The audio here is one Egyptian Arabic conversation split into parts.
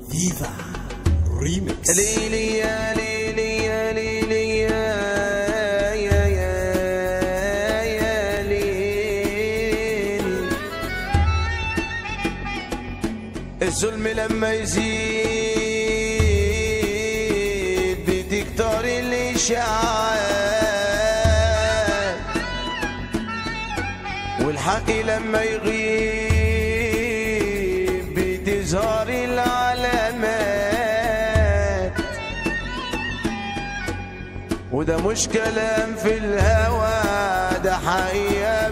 فيفا ريميكس ليلي يا ليلي يا ليلي يا يا يا يا ليل الظلم لما يزيد بتكتر الإشاعات والحق لما يغيب بتظهر العلامات وده مش كلام في الهوى ده حقيقة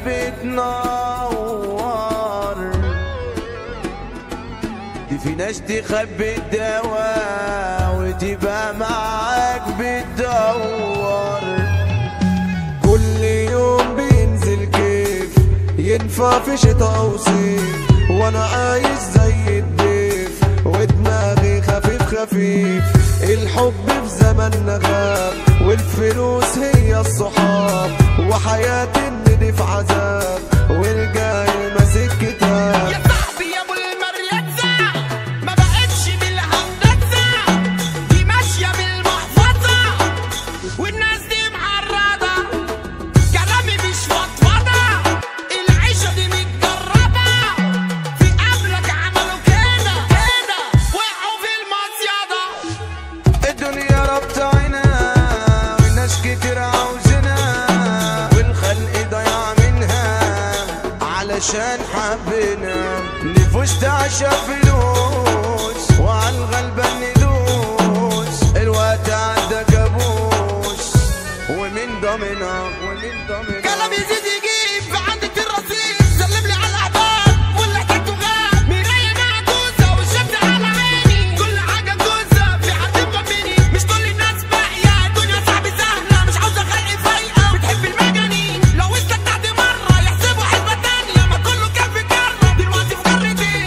بتنور دي في ناس تخبي الدواء وتبقى معاك بتدور كل يوم بينزل كيف ينفع في شتا او صيف وانا عايش زي الضيف ودماغي خفيف خفيف الحب في زماننا غاب والفلوس هي الصحاب وحياتي اللي في عذاب والجاي ماسك كتاب يا صاحبي يا ابو المريتزة ما بقتش بالهندسة دي ماشية بالمحفظة والناس دي معرضة كلامي مش فضفضة العيشة دي متجربة في قبلك عملوا كده كده وقعوا في المصيدة الدنيا ربطعنا والناس كتير عاوزنا والخلق ضيع منها علشان حبنا نفوس تعشى فلوس وعلى الغلبان ندوس الوقت عدى كابوس ومن ضمنا ومن ضمنا كلام يزيد يجيب في عندك الرصيد سلم لي على الاحباب واللي احتاجته غاب مرايه معكوسه والشمس على عيني كل حاجه كوسه في حد مطمني مش كل الناس باقيه الدنيا صعب سهله مش عاوزه خلق فايقه بتحب المجانين لو استمتعت مره يحسبوا حسبه تانيه ما كله كان في كره دلوقتي في قارتين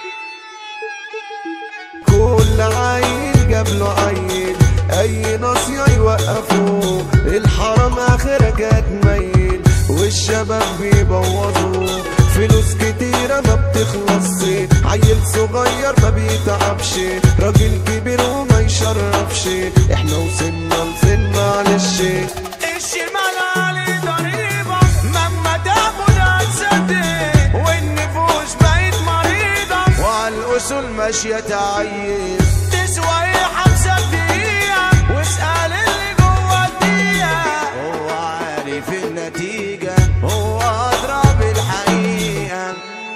كل عيل جاب له عيل اي ناصية يوقفوه الحرام اخرة كانت ميل والشباب بيبوظوه فلوس كتيرة ما بتخلصش عيل صغير ما بيتعبش راجل كبير وما يشرفش احنا وصلنا لفين معلش الشمال علي ضريبة مهما تاخد هتصدق والنفوس بقت مريضة وعلى الأصول ماشية تعيب تسوى ايه حبسة دقيقة واسأل اللي جوه الدقيقة هو عارف النتيجة هو أدرى بالحقيقة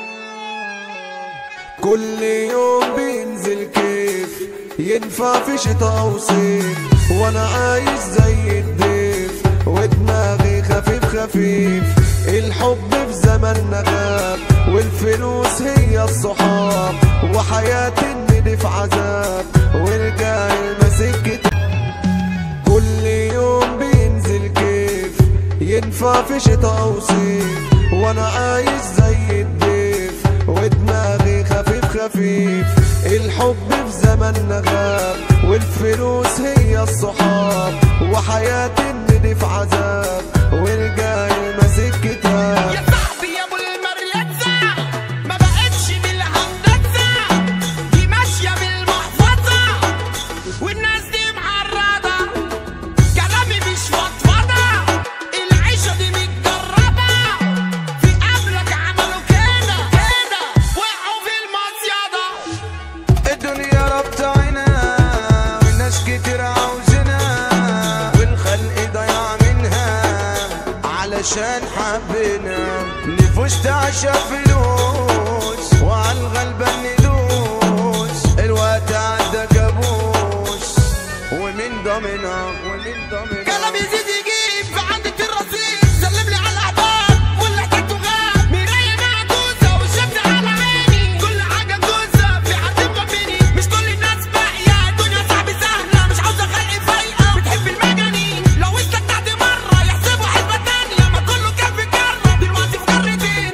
كل يوم بينزل كيف ينفع في شتا او صيف وانا عايش زي الضيف ودماغي خفيف خفيف الحب في زماننا غاب والفلوس هي الصحاب وحياتي اللي في عذاب والجاي ماسك كتاب كل يوم بينزل كيف ينفع في شتا او صيف وانا عايش زي الضيف ودماغي خفيف خفيف الحب في زماننا غاب والفلوس هي الصحاب وحياتي اللي في عذاب والجاي ماسك كتاب يا صاحبي يا ابو المريتزة ما بقتش بالهندسة دي ماشية بالمحفظة والناس دي معرضة كلامي مش فضفضة العيشة دي متجربة في قبلك عملوا كده كده وقعوا في المصيدة الدنيا ربطعنا والناس كتير عاوزنا والخلق ضيع منها علشان حبنا نفوس تعشى فلوس وعلى الغلبان ندوس الوقت عدى كابوس ومن ضمنا ومن ضمنا كلام يزيد يجيب في عندك الرصيد سلم لي على الاحباب واللي احتاجته غاب مرايه معكوسه والشمس على عيني كل حاجه كوسه في حد مطمني مش كل الناس باقيه الدنيا صعب سهله مش عاوزه خلق فايقه بتحب المجانين لو استمتعت مره يحسبوا حسبه تانيه ما كله كان في كره دلوقتي في قارتين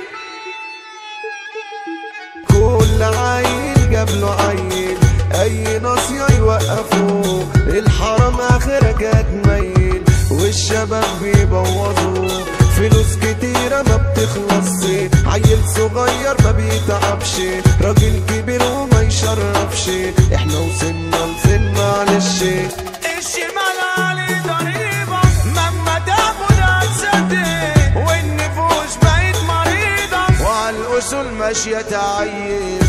كل عيل جاب له عيل اي ناصية يوقفوه الحرام اخرة كانت ميل والشباب بيبوظوه فلوس كتيرة ما بتخلصش عيل صغير ما بيتعبش راجل كبير وما يشرفش معرفش احنا وصلنا لفين معلش الشمال علي ضريبة مهما تاخد هتصدق والنفوس بقت مريضة وعلى الاصول ماشية تعيب